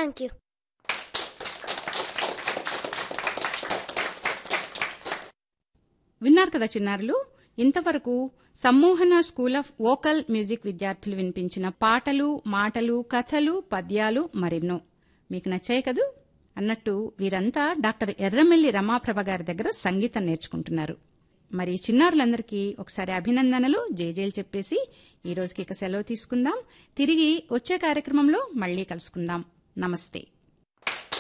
thank you విన్నారు కదా చిన్నారులు ఇంతవరకు Sammohana school of vocal music విద్యార్థులు వినిపించిన పాటలు మాటలు కథలు పద్యాలు మరెన్నో మీకు నచ్చాయి కదూ అన్నట్టు వీరంతా డాక్టర్ ఎర్రమెల్లి రమాప్రభ గారి దగ్గర సంగీతం నేర్చుకుంటున్నారు మరి చిన్నారులందరికీ ఒకసారి అభినందనలు జేజేలు చెప్పేసి ఈ రోజుకి ఇక సెలవు తీసుకుందాం తిరిగి వచ్చే కార్యక్రమంలో మళ్ళీ కలుసుకుందాం నమస్తే